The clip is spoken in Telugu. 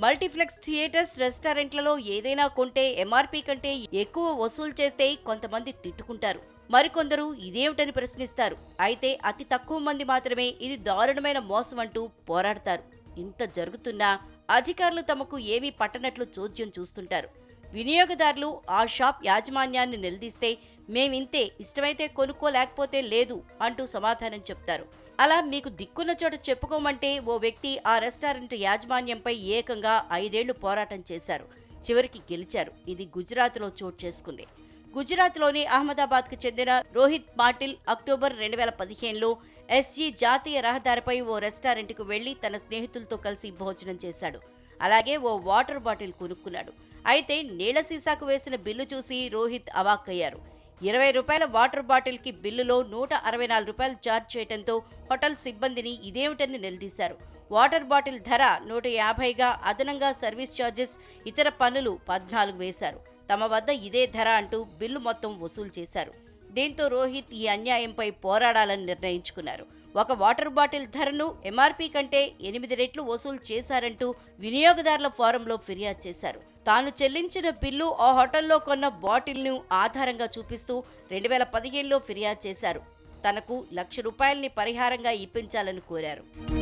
మల్టీప్లెక్స్ థియేటర్స్ రెస్టారెంట్లలో ఏదైనా కొంటే ఎంఆర్పీ కంటే ఎక్కువ వసూలు చేస్తే కొంతమంది తిట్టుకుంటారు మరికొందరు ఇదేమిటని ప్రశ్నిస్తారు అయితే అతి తక్కువ మంది మాత్రమే ఇది దారుణమైన మోసం అంటూ పోరాడతారు ఇంత జరుగుతున్నా అధికారులు తమకు ఏమీ పట్టనట్లు చోద్యం చూస్తుంటారు వినియోగదారులు ఆ షాప్ యాజమాన్యాన్ని నిలదీస్తే మేమింతే ఇష్టమైతే కొనుక్కోలేకపోతే లేదు అంటూ సమాధానం చెప్తారు అలా మీకు దిక్కున్న చోట చెప్పుకోమంటే ఓ వ్యక్తి ఆ రెస్టారెంట్ యాజమాన్యంపై ఏకంగా ఐదేళ్లు పోరాటం చేశారు చివరికి గెలిచారు ఇది గుజరాత్లో చోటు చేసుకుంది గుజరాత్లోని అహ్మదాబాద్కు చెందిన రోహిత్ పాటిల్ అక్టోబర్ రెండు వేల పదిహేనులో ఎస్జీ జాతీయ రహదారిపై ఓ రెస్టారెంట్కు వెళ్లి తన స్నేహితులతో కలిసి భోజనం చేశాడు అలాగే ఓ వాటర్ బాటిల్ కొనుక్కున్నాడు అయితే నీళ్ల సీసాకు వేసిన బిల్లు చూసి రోహిత్ అవాక్కయ్యారు ఇరవై రూపాయల వాటర్ బాటిల్కి బిల్లులో నూట అరవై నాలుగు రూపాయలు ఛార్జ్ చేయడంతో హోటల్ సిబ్బందిని ఇదేమిటని నిలదీశారు వాటర్ బాటిల్ ధర నూట యాభైగా అదనంగా సర్వీస్ ఛార్జెస్ ఇతర పన్నులు పద్నాలుగు వేశారు తమ వద్ద ఇదే ధర అంటూ బిల్లు మొత్తం వసూలు చేశారు దీంతో రోహిత్ ఈ అన్యాయంపై పోరాడాలని నిర్ణయించుకున్నారు ఒక వాటర్ బాటిల్ ధరను ఎంఆర్పీ కంటే ఎనిమిది రెట్లు వసూలు చేశారంటూ వినియోగదారుల ఫోరంలో ఫిర్యాదు చేశారు తాను చెల్లించిన బిల్లు ఆ హోటల్లో కొన్న బాటిల్ను ఆధారంగా చూపిస్తూ రెండు వేల పదిహేనులో ఫిర్యాదు చేశారు తనకు లక్ష రూపాయల్ని పరిహారంగా ఇప్పించాలని కోరారు